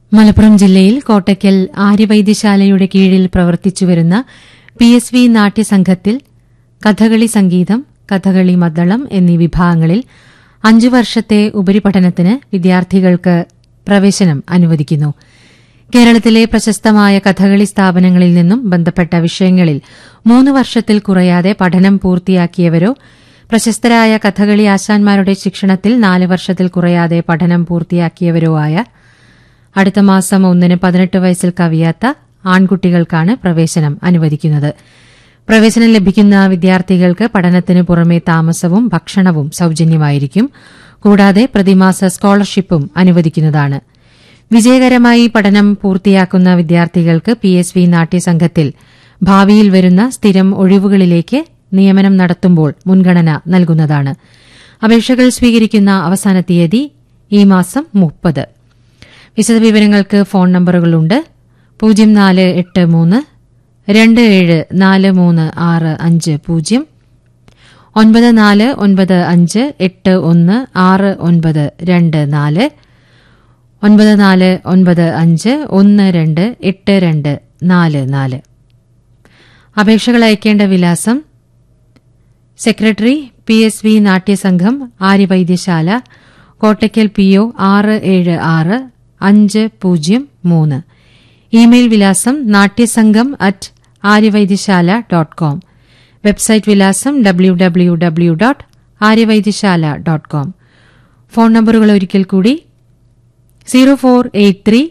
മലപ്പുറം ജില്ലയിൽ കോട്ടയ്ക്കൽ ആര്യവൈദ്യശാലയുടെ കീഴിൽ പ്രവർത്തിച്ചുവരുന്ന പി എസ് വി നാട്യസംഘത്തിൽ കഥകളി സംഗീതം കഥകളി മദ്ദളം എന്നീ വിഭാഗങ്ങളിൽ അഞ്ചു വർഷത്തെ ഉപരിപഠനത്തിന് വിദ്യാർത്ഥികൾക്ക് പ്രവേശനം അനുവദിക്കുന്നു കേരളത്തിലെ പ്രശസ്തമായ കഥകളി സ്ഥാപനങ്ങളിൽ നിന്നും ബന്ധപ്പെട്ട വിഷയങ്ങളിൽ മൂന്ന് വർഷത്തിൽ കുറയാതെ പഠനം പൂർത്തിയാക്കിയവരോ പ്രശസ്തരായ കഥകളി ആശാന്മാരുടെ ശിക്ഷണത്തിൽ നാല് വർഷത്തിൽ കുറയാതെ പഠനം പൂർത്തിയാക്കിയവരോ ആയ അടുത്ത മാസം ഒന്നിന് പതിനെട്ട് വയസ്സിൽ കവിയാത്ത ആൺകുട്ടികൾക്കാണ് പ്രവേശനം അനുവദിക്കുന്നത് പ്രവേശനം ലഭിക്കുന്ന വിദ്യാർത്ഥികൾക്ക് പഠനത്തിന് പുറമെ താമസവും ഭക്ഷണവും സൌജന്യമായിരിക്കും കൂടാതെ പ്രതിമാസ സ്കോളർഷിപ്പും അനുവദിക്കുന്നതാണ് വിജയകരമായി പഠനം പൂർത്തിയാക്കുന്ന വിദ്യാർത്ഥികൾക്ക് പി എസ് വി നാട്യസംഘത്തിൽ ഭാവിയിൽ വരുന്ന സ്ഥിരം ഒഴിവുകളിലേക്ക് നിയമനം നടത്തുമ്പോൾ മുൻഗണന നൽകുന്നതാണ് അപേക്ഷകൾ സ്വീകരിക്കുന്ന അവസാന തീയതി ഈ മാസം മുപ്പത് വിശദവിവരങ്ങൾക്ക് ഫോൺ നമ്പറുകളുണ്ട് പൂജ്യം നാല് എട്ട് മൂന്ന് രണ്ട് ഏഴ് നാല് മൂന്ന് ആറ് അഞ്ച് പൂജ്യം ഒൻപത് നാല് ഒൻപത് അഞ്ച് എട്ട് ഒന്ന് ആറ് ഒൻപത് രണ്ട് നാല് ഒൻപത് നാല് ഒൻപത് അഞ്ച് ഒന്ന് രണ്ട് എട്ട് രണ്ട് നാല് നാല് അപേക്ഷകൾ അയക്കേണ്ട വിലാസം secretary P S V Natyasangham Aryavaidyasala Kottakkal P O ആറ് ഏഴ് ആറ് അഞ്ച് പൂജ്യം മൂന്ന് ഇമെയിൽ വിലാസം Natyasangham at Aryavaidyasala dot com website വിലാസം W W W dot Aryavaidyasala dot com phone നമ്പറുകൾ ഒരിക്കൽ കൂടി സീറോ ഫോർ എയ്റ്റ് ത്രീ